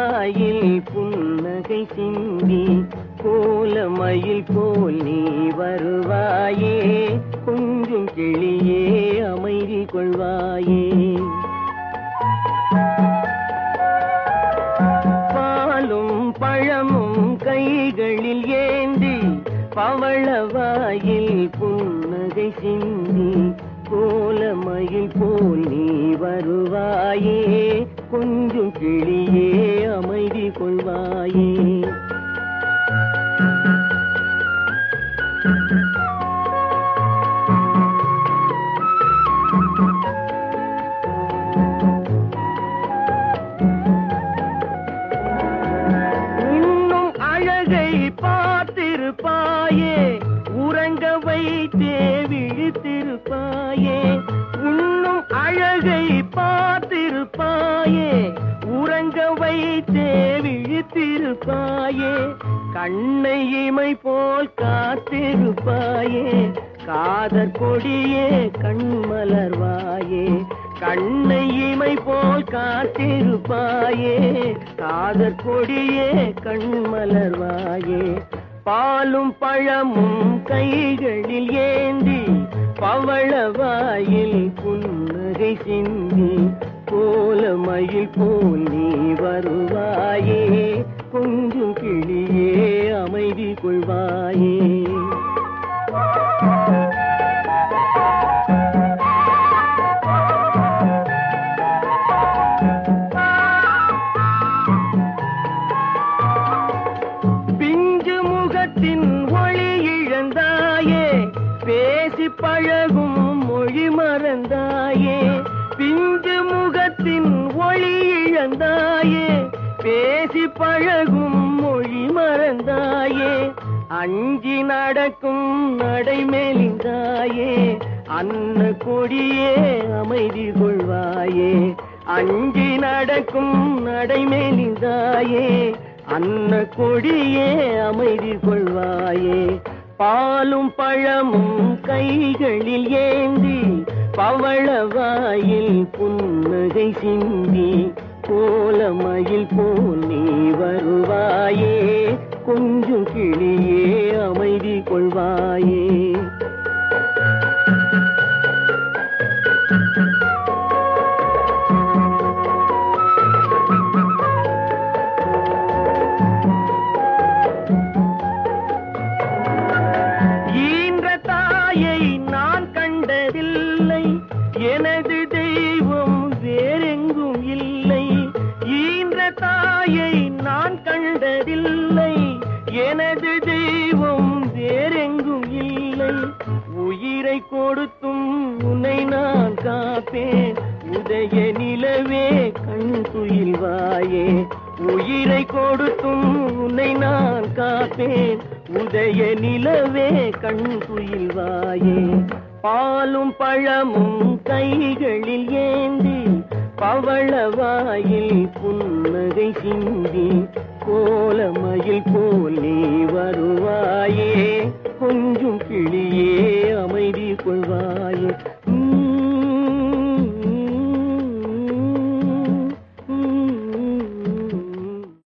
பவளவாயில் புன்னகை சிந்தி கோலமயில் போல் நீ வருவாயே கொஞ்சம் கிளியே அமைதி கொள்வாயே பாலும் பழமும் கைகளில் ஏந்தி பவளவாயில் புன்னகை சிந்தி கோலமயில் போல் நீ வருவாயே கொஞ்சம் கிளியே அமைதி கொள்வாயே இன்னும் அழகை பார்த்திருப்பாயே உறங்க வைத்தே விழித்திருப்பாயே உன்னும் அழகை பார்த்திருப்பாயே உறங்க வைத்தே விழித்திருப்பாயே கண்ணை இமை போல் காத்திருப்பாயே காதற் கொடியே கண்மலர்வாயே கண்ணை இமை போல் காத்திருப்பாயே காதற் கொடியே கண்மலர்வாயே பாலும் பழமும் கைகளில் ஏந்தி பவளவாயில் புன்னகை சிந்தி கோலமயில் போல் நீ வருவாயே கொஞ்சம் கிளியே அமைதி கொள்வாயே பிஞ்சு முகத்தின் ஒளி இழந்தாயே பேசி பழகும் மொழி மறந்தாயே பிஞ்சு முகத்தின் ஒளி இழந்தாயே பேசி பழகும் மொழி மறந்தாயே அஞ்சி நடக்கும் நடை மெலிந்தாயே அன்ன கொடியே அமைதி கொள்வாயே அஞ்சி நடக்கும் நடை மெலிந்தாயே அன்ன கொடியே அமைதி கொள்வாயே பாலும் பழமும் கைகளில் ஏந்தி பவளவாயில் புன்னகை சிந்தி கோலமயில் போல் நீ வருவாயே கொஞ்சம் கிளியே அமைதி கொள்வாயே ஈன்ற தாயை நான் கண்டதில்லை எனது தெய்வம் வேறெங்கும் இல்லை ஈன்ற தாயை நான் கண்டதில்லை எனது தெய்வம் வேறெங்கும் இல்லை உயிரை கொடுத்தும் உன்னை நான் காப்பேன் உதய நிலவே கண் துயில்வாயே உயிரை கொடுத்தும் உன்னை நான் காப்பேன் உதய நிலவே கண் துயில்வாயே பாலும் பழமும் கைகளில் ஏந்தி பவளவாயில் புன்னகை சிந்தி கோலமயில் போல் நீ